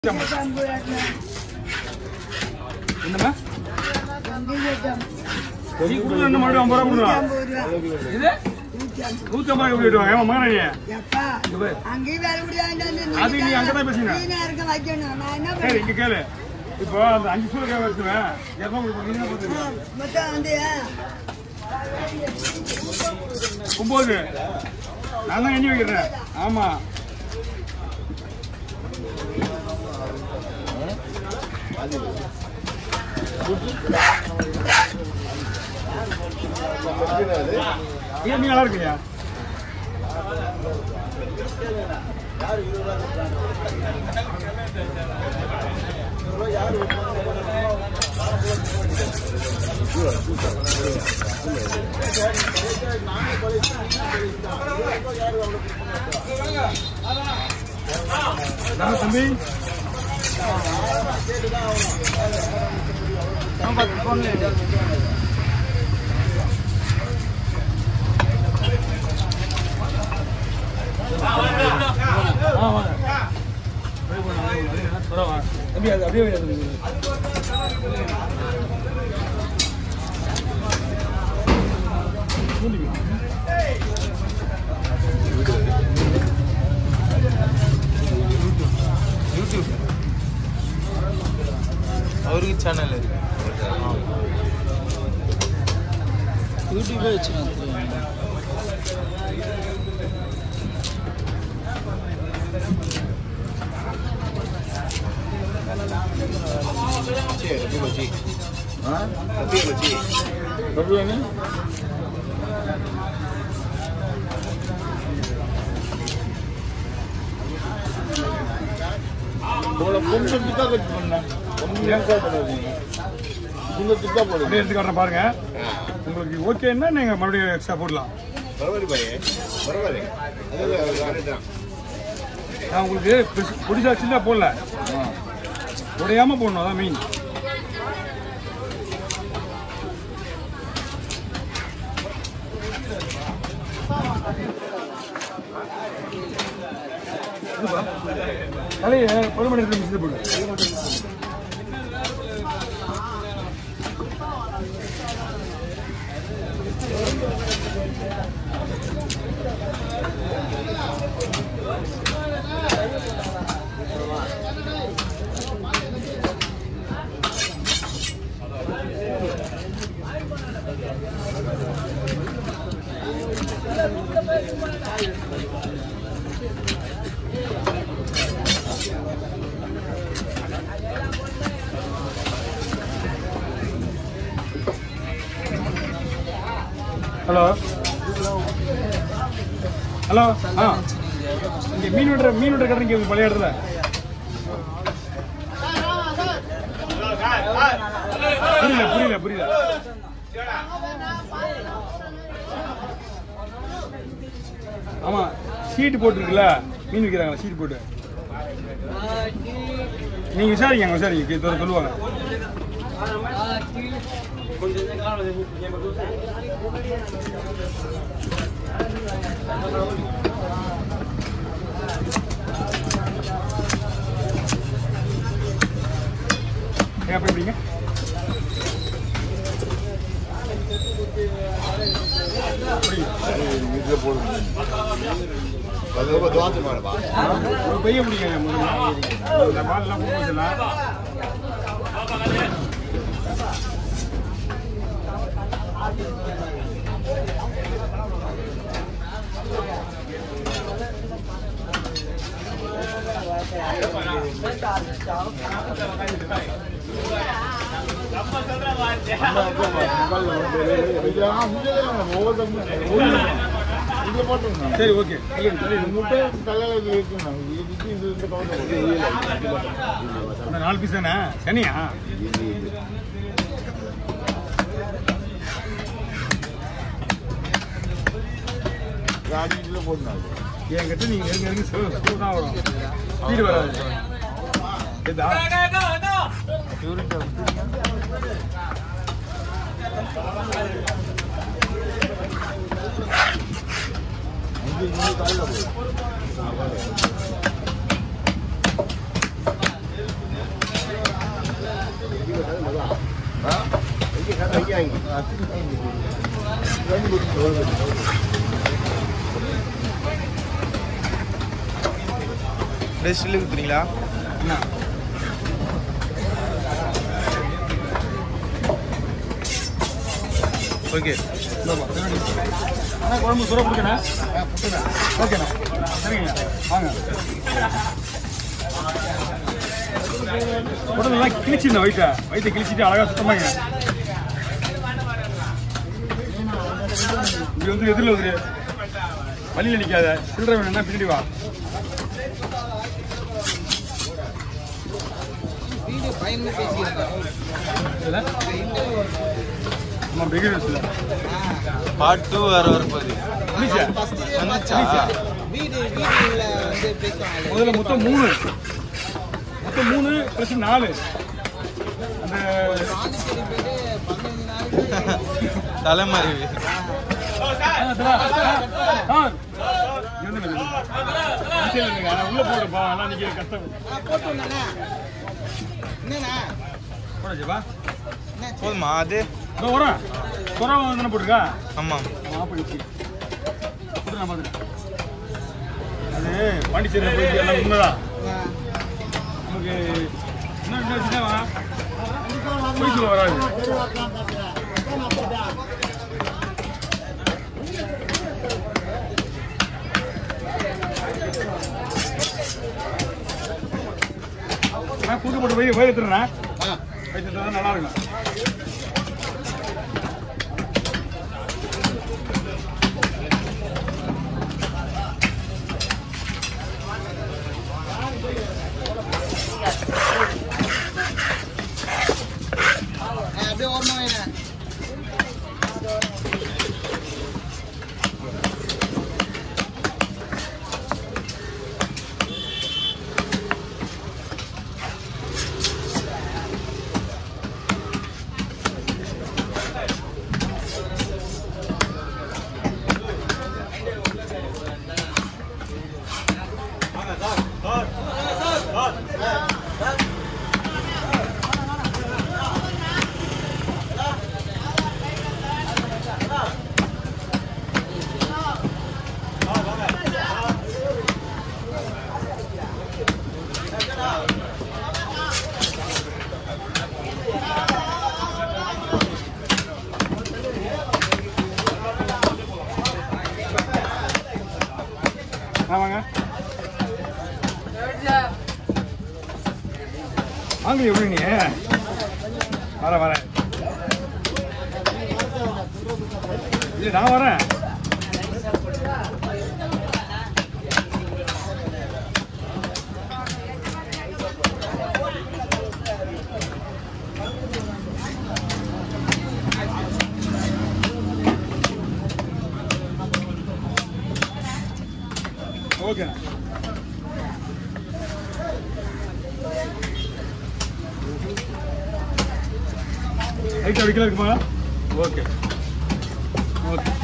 என்னம்மா நீ கொடுக்குற என்ன மறுபடியும் ஐம்பது ரூபா கொடுக்குறா இது நூத்தி ஐம்பது எப்படி விடுவாங்க ஏமா மகனே இங்க பாரு. அது நீ அங்கதான் பேசுங்க. சரி இங்க கேளு இப்போ அந்த அஞ்சு சூழல் கேட்க வச்சுவேன் இரநூறு கொடுத்து நீங்க பார்த்துக்கங்க. ஒன்பது நான் தான் எண்ணி வைக்கிறேன் ஆமா ஏன் நீ நல்லா இருக்கியா என்ன தம்பி ஆ வாங்க அப்படியே போங்க, அப்படியே போங்க, அப்படியே போங்க. வாங்க. தம்பி அது அப்படியே வை, அது வை. அவருக்கு சேனல் இருக்கு யூடியூபே வச்சு நடத்துறேன் ரபியானி உங்களை கொஞ்சம் திட்டா கட் பண்ணேன் கொஞ்சம் லேசா பண்ணாதீங்க கொஞ்சம் திட்டா போடுங்க அப்படியே எடுத்து காட்டுறேன் பாருங்க உங்களுக்கு ஓகேன்னா நீங்க மறுபடியும் எக்ஸ்ட்ரா போடலாம் பரவாயில்ல பாயே பரவாயில்ல அது நான் உங்களுக்கு பிடிச்சா சின்ன போடல உடையாம போடணும் அதான் மெயின் தலையை பொறுமணி மிஷின் போடு ஹலோ ஹலோ ஆ இங்க மீன் விடுற மீன் விடுற கடை இங்க பழைய இடத்துல புரியல புரியல புரியல ஆமா ஷீட் போட்டுருக்குல்ல மீன் விற்கிறாங்களா ஷீட் போட்டு நீங்க விசாரிங்க விசாரிங்க இதோ சொல்லுவாங்க ஏன் அப்படி எப்படிங்க இதுல போடுங்க அது ரொம்ப துவாத்து மேடப்பா ஒரு பைய பிடிங்க இந்த பால்லாம் போட்டு வச்சிடலாம் இதுல போட்டுருங்க சரி ஓகே முட்டை கல்யாணம் இது இருக்குங்க இதுக்கு இது இந்த கவுண்டர் அந்த நாலு பீஸ் தானே சனியா காடி இதுல போட்டுனாங்க என்கிட்ட நீங்க நெருங்க நெருங்கி ஸ்லோ ஸ்லோ தான் வரும் ஸ்பீடு வராது இதா அஞ்சு நிமிஷம் கவலை போகுது அப்படியே ஸ்டில்லு குத்துறீங்களா என்ன ஓகே அண்ணா குழம்பு சுர கொடுக்கண்ணா ஓகேண்ணா சரிங்க வாங்க உடனெல்லாம் கிழிச்சிருந்தேன் வயிற்ற வயிற்றை கிழிச்சிட்டு அழகா சுத்தமாங்க இங்க வந்து எதிரில் வந்து வழியில் நிற்காத சில்லறை வேணும்னா பின்னாடி வா இதுல? ஆமா பிகினர்ஸ் இல்லை பார்ட் டூ வேற வரப்போகுது முடிச்சா வந்துச்சா முதல்ல மொத்தம் மூணு மொத்தம் மூணு ப்ளஸ் நாலு அந்த தலைமாரி ஆ, தரா. ஆ, ஆ. இருந்துங்க, இருந்துங்க. சரி, இருந்துங்க. ஆனா உள்ள போடுப்பா அதெல்லாம் நிக்க கஷ்டம் போட ஜெபா. போதுமா அது இதோ வரேன் குறை தானே போட்டிருக்கா ஆமாம் ஆஃப் பண்ணிச்சு கொடுத்து நான் பார்த்துட்டேன் அது பாண்டிச்சேரியில் போயிட்டு எல்லாம் உண்மைதான் நமக்கு இன்னும் இன்னும் வச்சுட்டா போய் சொல்ல வராது நான் கூட்டு போட்டு போய் வயிறு எடுத்துறேன் வயிற்று தான் நல்லா இருக்கும் அப்படியே ஓரமா வைங்க ஆமாங்க வாங்க எப்படி நீ வர வரேன் இல்ல நான் வரேன் ஓகேண்ணா லைட் அடிக்கல இருக்குமா ஓகே ஓகே